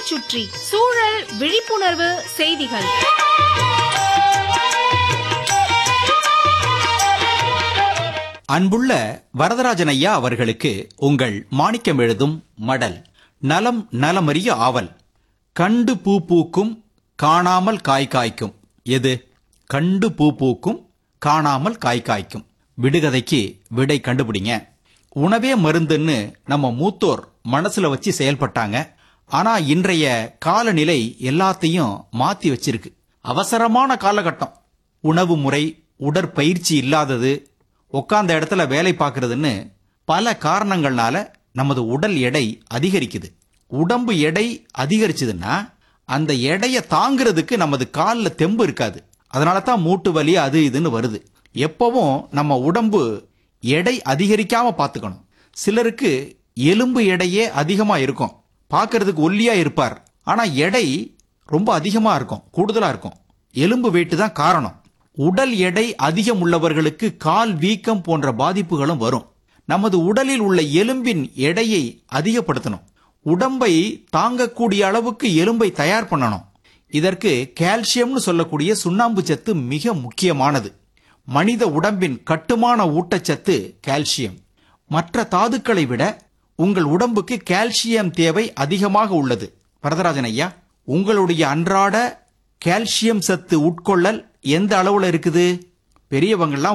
நம்மைச் சுற்றி சூழல் விழிப்புணர்வு செய்திகள் அன்புள்ள வரதராஜன் ஐயா அவர்களுக்கு உங்கள் மாணிக்கம் எழுதும் மடல் நலம் நலமறிய ஆவல் கண்டு பூ பூக்கும் காணாமல் காய் காய்க்கும் எது கண்டு பூ பூக்கும் காணாமல் காய் காய்க்கும் விடுகதைக்கு விடை கண்டுபிடிங்க உணவே மருந்துன்னு நம்ம மூத்தோர் மனசுல வச்சு செயல்பட்டாங்க ஆனா இன்றைய காலநிலை எல்லாத்தையும் மாத்தி வச்சிருக்கு அவசரமான காலகட்டம் உணவு முறை உடற்பயிற்சி இல்லாதது உட்கார்ந்த இடத்துல வேலை பார்க்கறதுன்னு பல காரணங்கள்னால நமது உடல் எடை அதிகரிக்குது உடம்பு எடை அதிகரிச்சதுன்னா அந்த எடையை தாங்கிறதுக்கு நமது காலில் தெம்பு இருக்காது அதனால தான் மூட்டு வலி அது இதுன்னு வருது எப்பவும் நம்ம உடம்பு எடை அதிகரிக்காம பார்த்துக்கணும் சிலருக்கு எலும்பு எடையே அதிகமா இருக்கும் பார்க்கறதுக்கு ஒல்லியா இருப்பார் ஆனா எடை ரொம்ப அதிகமா இருக்கும் கூடுதலா இருக்கும் எலும்பு வெயிட்டு தான் காரணம் உடல் எடை அதிகம் உள்ளவர்களுக்கு கால் வீக்கம் போன்ற பாதிப்புகளும் வரும் நமது உடலில் உள்ள எலும்பின் எடையை அதிகப்படுத்தணும் உடம்பை தாங்கக்கூடிய அளவுக்கு எலும்பை தயார் பண்ணணும் இதற்கு கால்சியம்னு சொல்லக்கூடிய சுண்ணாம்பு சத்து மிக முக்கியமானது மனித உடம்பின் கட்டுமான ஊட்டச்சத்து கால்சியம் மற்ற தாதுக்களை விட உங்கள் உடம்புக்கு கால்சியம் தேவை அதிகமாக உள்ளது வரதராஜன் ஐயா உங்களுடைய அன்றாட கால்சியம் சத்து உட்கொள்ளல் எந்த அளவுல இருக்குது பெரியவங்கெல்லாம்